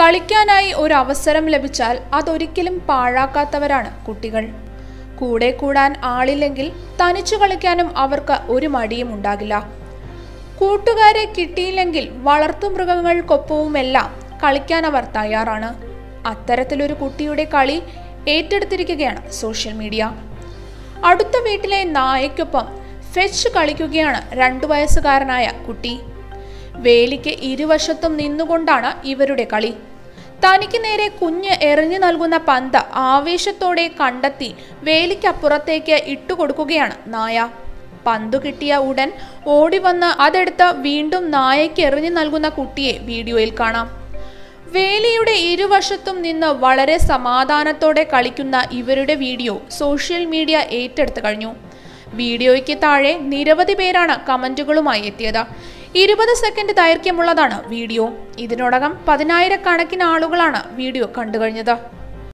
കളിക്കാനായി ഒരു അവസരം ലഭിച്ചാൽ അതൊരിക്കലും പാഴാക്കാത്തവരാണ് കുട്ടികൾ കൂടെ കൂടാൻ ആളില്ലെങ്കിൽ തനിച്ചു കളിക്കാനും അവർക്ക് ഒരു മടിയും ഉണ്ടാകില്ല കൂട്ടുകാരെ കിട്ടിയില്ലെങ്കിൽ വളർത്തുമൃഗങ്ങൾക്കൊപ്പവുമെല്ലാം കളിക്കാൻ അവർ തയ്യാറാണ് അത്തരത്തിലൊരു കുട്ടിയുടെ കളി ഏറ്റെടുത്തിരിക്കുകയാണ് സോഷ്യൽ മീഡിയ അടുത്ത വീട്ടിലെ നായയ്ക്കൊപ്പം ഫെച്ച് കളിക്കുകയാണ് രണ്ടു വയസ്സുകാരനായ കുട്ടി വേലിക്ക് ഇരുവശത്തും നിന്നുകൊണ്ടാണ് ഇവരുടെ കളി തനിക്ക് നേരെ കുഞ്ഞ് എറിഞ്ഞു നൽകുന്ന പന്ത് ആവേശത്തോടെ കണ്ടെത്തി വേലിക്കപ്പുറത്തേക്ക് ഇട്ടുകൊടുക്കുകയാണ് നായ പന്തു കിട്ടിയ ഉടൻ ഓടി വന്ന് അതെടുത്ത് വീണ്ടും നായയ്ക്ക് എറിഞ്ഞു നൽകുന്ന കുട്ടിയെ വീഡിയോയിൽ കാണാം വേലിയുടെ ഇരുവശത്തും നിന്ന് വളരെ സമാധാനത്തോടെ കളിക്കുന്ന ഇവരുടെ വീഡിയോ സോഷ്യൽ മീഡിയ ഏറ്റെടുത്തു കഴിഞ്ഞു വീഡിയോയ്ക്ക് താഴെ നിരവധി പേരാണ് കമന്റുകളുമായി എത്തിയത് ഇരുപത് സെക്കൻഡ് ദൈർഘ്യമുള്ളതാണ് വീഡിയോ ഇതിനോടകം പതിനായിരക്കണക്കിന് ആളുകളാണ് വീഡിയോ കണ്ടു കഴിഞ്ഞത്